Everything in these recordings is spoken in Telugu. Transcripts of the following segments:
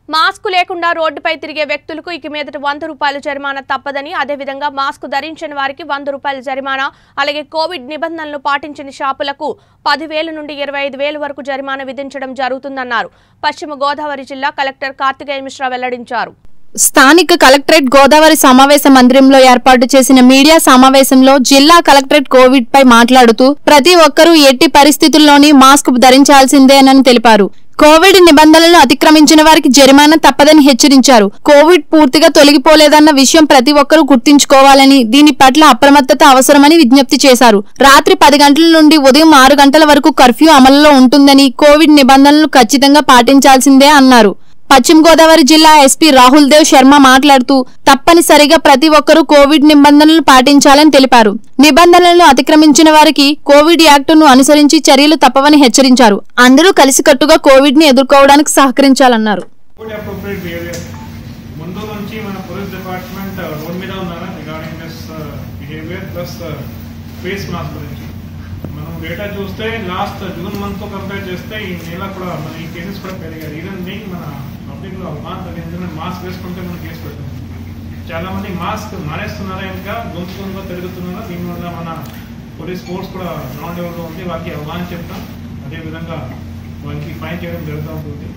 మాస్క్ లేకుండా రోడ్డుపై తిరిగే వ్యక్తులకు ఇక మీదట వంద రూపాయల జరిమానా తప్పదని అదేవిధంగా మాస్క్ ధరించని వారికి వంద రూపాయల జరిమానా అలాగే కోవిడ్ నిబంధనలు పాటించని షాపులకు పదివేల నుండి ఇరవై ఐదు వేల వరకు జరిమానా విధించడం జరుగుతుందన్నారు పశ్చిమ గోదావరి జిల్లా కలెక్టర్ కార్తికేయ మిశ్రా వెల్లడించారు స్థానిక కలెక్టరేట్ గోదావరి సమావేశ మందిరంలో ఏర్పాటు చేసిన మీడియా సమావేశంలో జిల్లా కలెక్టరేట్ కోవిడ్ పై మాట్లాడుతూ ప్రతి ఒక్కరూ ఎట్టి పరిస్థితుల్లోని మాస్క్ ధరించాల్సిందేనని తెలిపారు కోవిడ్ నిబంధనలను అతిక్రమించిన వారికి జరిమానా తప్పదని హెచ్చరించారు కోవిడ్ పూర్తిగా తొలగిపోలేదన్న విషయం ప్రతి ఒక్కరూ గుర్తుంచుకోవాలని దీని పట్ల అప్రమత్తత అవసరమని విజ్ఞప్తి చేశారు రాత్రి పది గంటల నుండి ఉదయం ఆరు గంటల వరకు కర్ఫ్యూ అమలులో ఉంటుందని కోవిడ్ నిబంధనలు ఖచ్చితంగా పాటించాల్సిందే అన్నారు పశ్చిమ గోదావరి జిల్లా ఎస్పీ రాహుల్ దేవ్ శర్మ మాట్లాడుతూ తప్పనిసరిగా ప్రతి ఒక్కరూ కోవిడ్ నిబంధనలు పాటించాలని తెలిపారు నిబంధనలను అతిక్రమించిన వారికి కోవిడ్ యాక్టును అనుసరించి చర్యలు తప్పవని హెచ్చరించారు అందరూ కలిసికట్టుగా కోవిడ్ ని ఎదుర్కోవడానికి సహకరించాలన్నారు గుడ్ అప్రోప్రియేట్ బిహేవియర్ ముందు నుంచి మన పోలీస్ డిపార్ట్మెంట్ రోడ్ మీద ఉన్నారా regarding this behaviour plus face mask గురించి మనం డేటా చూస్తే లాస్ట్ జూన్ మంత్ తో కంపేర్ చేస్తే ఈ నెల కూడా మన ఈ కేసెస్ కూడా పెరిగాయి ఈవెన్ దీనికి మన పబ్లిక్ లో అవగాహన తగ్గింది మాస్క్ వేసుకుంటే మనం కేసు పెట్టాం చాలా మంది మాస్క్ మానేస్తున్నారా ఇంకా గొంతు గొంతుగా తిరుగుతున్నారా దీనివల్ల మన పోలీస్ ఫోర్స్ కూడా గ్రౌండ్ లెవెల్లో ఉంది వారికి అవగాహన చెప్తాం అదేవిధంగా వారికి ఫైన్ చేయడం జరుగుతూ ఉంటుంది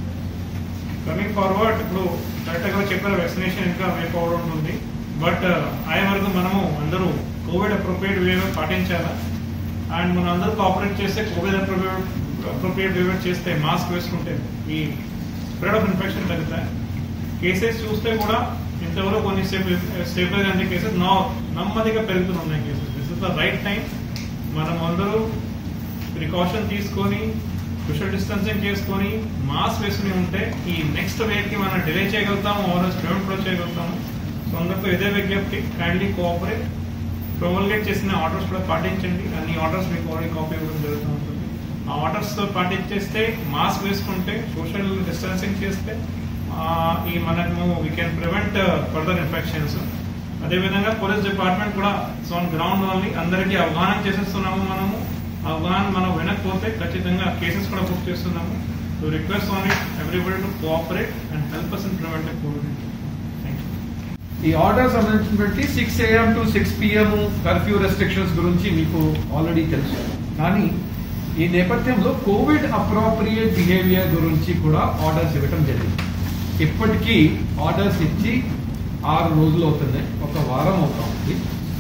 కమింగ్ ఫార్వర్డ్ ఇప్పుడు కరెక్ట్ గా చెప్పారు వ్యాక్సినేషన్ ఇంకా వే ఫార్వర్డ్ ఉంటుంది బట్ అయ్యే వరకు మనము అందరూ కోవిడ్ అప్రోప్రియేట్ బిహేవియర్ పాటించాలా అండ్ మనం అందరూ కోఆపరేట్ చేస్తే కోవిడ్ అప్రోప్రియేట్ అప్రోప్రియేట్ బిహేవియర్ చేస్తే మాస్క్ వేసుకుంటే ఈ స్ప్రెడ్ ఆఫ్ ఇన్ఫెక్షన్ తగ్గుతాయి కేసెస్ చూస్తే కూడా ఇంతవరకు కొన్ని స్టేబుల్ అంటే కేసెస్ నా నెమ్మదిగా పెరుగుతున్నాయి cases this is the right time మనం అందరూ ప్రికాషన్ తీసుకొని సోషల్ డిస్టెన్సింగ్ చేసుకొని మాస్క్ వేసుకుని ఉంటే ఈ నెక్స్ట్ వేవ్ కి మనం డిలే చేయగలుగుతాము ఆర్ ప్రివెంట్ కూడా చేయగలుగుతాము సో అందరితో ఇదే విజ్ఞప్తి కైండ్లీ కోఆపరేట్ ప్రొవల్గేట్ చేసిన ఆర్డర్స్ కూడా పాటించండి అన్ని ఆర్డర్స్ మీకు ఆల్రెడీ కాపీ ఇవ్వడం జరుగుతూ ఉంటుంది ఆ ఆర్డర్స్ తో పాటించేస్తే మాస్క్ వేసుకుంటే సోషల్ డిస్టెన్సింగ్ చేస్తే ఆ, ఈ మనము we can prevent further infections అదేవిధంగా పోలీస్ డిపార్ట్మెంట్ కూడా సో ఆన్ గ్రౌండ్ ఓన్లీ అందరికీ అవగాహన చేసేస్తున్నాము మనము అవగాహన మనం వినకపోతే ఖచ్చితంగా కేసెస్ కూడా బుక్ చేస్తున్నాము so request only everybody to cooperate and help us in preventive COVID thank you ఈ ఆర్డర్ సంబంధించినటువంటి six AM to six PM curfew restrictions గురించి మీకు ఆల్రెడీ తెలుసు కానీ ఈ నేపథ్యంలో కోవిడ్ అప్రోప్రియేట్ బిహేవియర్ గురించి కూడా ఆర్డర్స్ ఇవ్వటం జరిగింది ఇప్పటికీ ఆర్డర్స్ ఇచ్చి ఆరు రోజులు అవుతున్నాయి ఒక వారం అవుతా ఉంది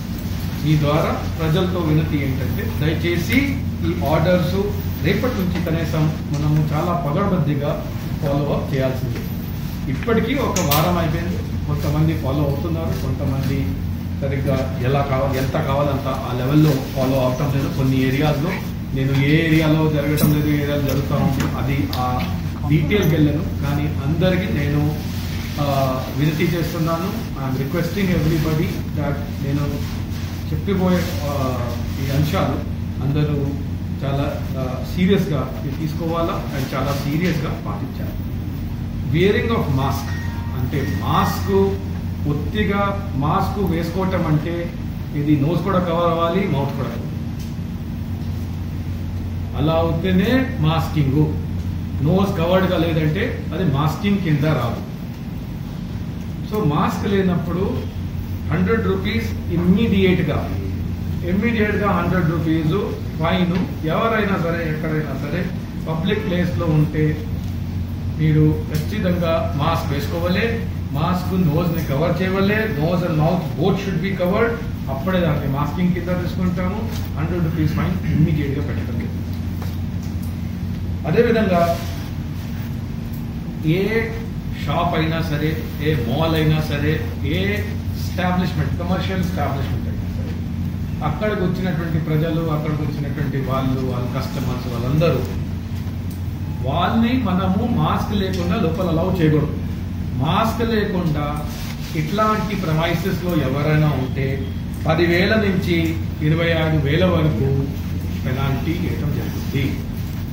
మీ ద్వారా ప్రజలతో వినతి ఏంటంటే దయచేసి ఈ ఆర్డర్స్ రేపటి నుంచి కనీసం మనము చాలా పగడబద్దిగా ఫాలో అప్ చేయాల్సింది ఇప్పటికీ ఒక వారం అయిపోయింది కొంతమంది ఫాలో అవుతున్నారు కొంతమంది సరిగ్గా ఎలా కావాలి ఎంత కావాలంత ఆ లెవెల్లో ఫాలో అవటం లేదు కొన్ని ఏరియాస్లో నేను ఏ ఏరియాలో జరగటం లేదు ఏ ఏరియాలో జరుగుతూ ఉంది అది ఆ డీటెయిల్కి వెళ్ళాను కానీ అందరికీ నేను ఆ, వినతి చేస్తున్నాను ఐఎమ్ రిక్వెస్టింగ్ ఎవ్రీబడి దాట్ నేను చెప్పిపోయే ఆ, ఈ అంశాలు అందరూ చాలా సీరియస్గా తీసుకోవాలా అండ్ చాలా సీరియస్గా పాటించాలి వియరింగ్ ఆఫ్ మాస్క్ అంటే మాస్క్ ఒత్తిగా మాస్క్ వేసుకోవటం అంటే ఇది నోస్ కూడా కవర్ అవ్వాలి మౌత్ కూడా cover. అలా అవుతేనే మాస్కింగ్ నోస్ కవర్డ్గా లేదంటే అది మాస్కింగ్ కింద రాదు సో మాస్క్ లేనప్పుడు హండ్రెడ్ రూపీస్ ఇమ్మీడియట్గా ఇమ్మీడియట్గా హండ్రెడ్ రూపీస్ ఫైన్ ఎవరైనా సరే ఎక్కడైనా సరే పబ్లిక్ ప్లేస్లో ఉంటే మీరు ఖచ్చితంగా మాస్క్ వేసుకోవాలి మాస్క్ నోజ్ ని కవర్ చేయవలే nose and mouth both should be covered అప్పుడే దాన్ని మాస్కింగ్ కింద తీసుకుంటాము హండ్రెడ్ రూపీస్ ఫైన్ ఇమ్మీడియట్ గా పెట్టడం లేదు. అదేవిధంగా ఏ షాప్ అయినా సరే ఏ మాల్ అయినా సరే ఏ ఎస్టాబ్లిష్మెంట్ కమర్షియల్ ఎస్టాబ్లిష్మెంట్ అయినా సరే అక్కడికి వచ్చినటువంటి ప్రజలు అక్కడికి వచ్చినటువంటి వాళ్ళు వాళ్ళ కస్టమర్స్ వాళ్ళందరూ వాళ్ళని మనము మాస్క్ లేకుండా లోపల అలౌ చేయకూడదు మాస్క్ లేకుండా ఇట్లాంటి ప్రమైసెస్ లో ఎవరైనా ఉంటే పదివేల నుంచి ఇరవై ఐదు వేల వరకు పెనాల్టీ వేయటం జరుగుతుంది